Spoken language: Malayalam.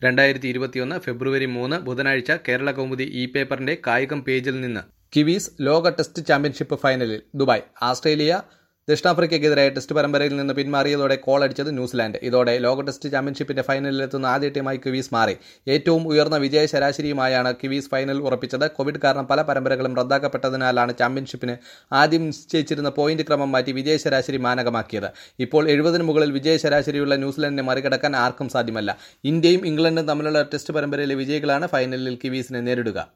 രണ്ടായിരത്തി ഇരുപത്തിയൊന്ന് ഫെബ്രുവരി മൂന്ന് ബുധനാഴ്ച കേരള കൗമുദി ഇ പേപ്പറിന്റെ കായികം പേജിൽ നിന്ന് കിവീസ് ലോക ടെസ്റ്റ് ചാമ്പ്യൻഷിപ്പ് ഫൈനലിൽ ദുബായ് ആസ്ട്രേലിയ ദക്ഷിണാഫ്രിക്കയ്ക്കെതിരായ ടെസ്റ്റ് പരമ്പരയിൽ നിന്ന് പിന്മാറിയതോടെ കോളടിച്ചത് ന്യൂസിലാൻഡ് ഇതോടെ ലോക ടെസ്റ്റ് ചാമ്പ്യൻഷിപ്പിന്റെ ഫൈനലിലെത്തുന്ന ആദ്യ ടീമായി കിവീസ് മാറി ഏറ്റവും ഉയർന്ന വിജയ ശരാശരിയുമായാണ് കിവീസ് ഫൈനൽ ഉറപ്പിച്ചത് കോവിഡ് കാരണം പല പരമ്പരകളും റദ്ദാക്കപ്പെട്ടതിനാലാണ് ചാമ്പ്യൻഷിപ്പിന് ആദ്യം നിശ്ചയിച്ചിരുന്ന പോയിന്റ് ക്രമം മാറ്റി വിജയ ശരാശരി മാനകമാക്കിയത് ഇപ്പോൾ എഴുപതിന് മുകളിൽ വിജയ ശരാശരിയുള്ള ന്യൂസിലാൻഡിനെ മറികടക്കാൻ ആർക്കും സാധ്യമല്ല ഇന്ത്യയും ഇംഗ്ലണ്ടും തമ്മിലുള്ള ടെസ്റ്റ് പരമ്പരയിലെ വിജയികളാണ് ഫൈനലിൽ കിവീസിനെ നേരിടുക